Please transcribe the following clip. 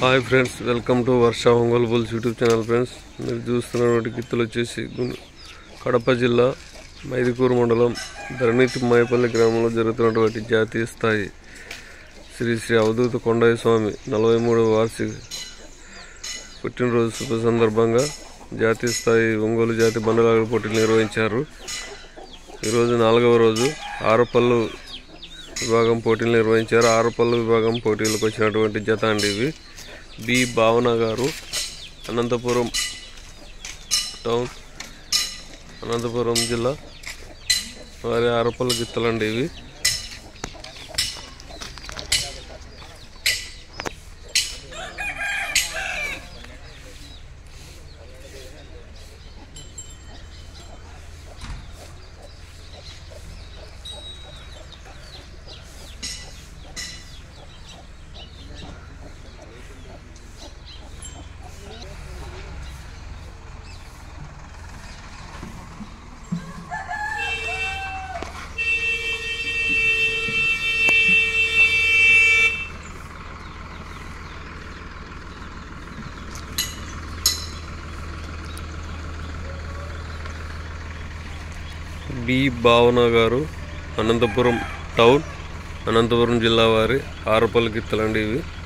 hi friends welcome to Varsha Ongole bulls YouTube channel friends మీరు చూస్తున్నటువంటి గిత్తలు వచ్చేసి గున్- కడప జిల్లా మైదుకూరు మండలం ధరణితి మాయపల్లి గ్రామంలో జరుగుతున్నటువంటి జాతీయ స్థాయి శ్రీ శ్రీ అవధూత కొండయ్య స్వామి నలభై మూడవ వార్షిక పుట్టినరోజు శుభ సందర్భంగా జాతీయ స్థాయి ఒంగోలు జాతి బండలాగల పోటీలు నిర్వహించారు ఈరోజు నాలుగవ రోజు ఆరుపల్లు విభాగం పోటీలు నిర్వహించారు ఆరుపల్లి విభాగం పోటీలకు వచ్చినటువంటి జత అండి ఇవి బి భావన గారు అనంతపురం టౌన్ అనంతపురం జిల్లా వారి ఆరుపల్లి గిత్తలండి ఇవి బి భావన గారు అనంతపురం టౌన్ అనంతపురం జిల్లా వారి ఆరుపల్లి గిత్తలండి ఇవి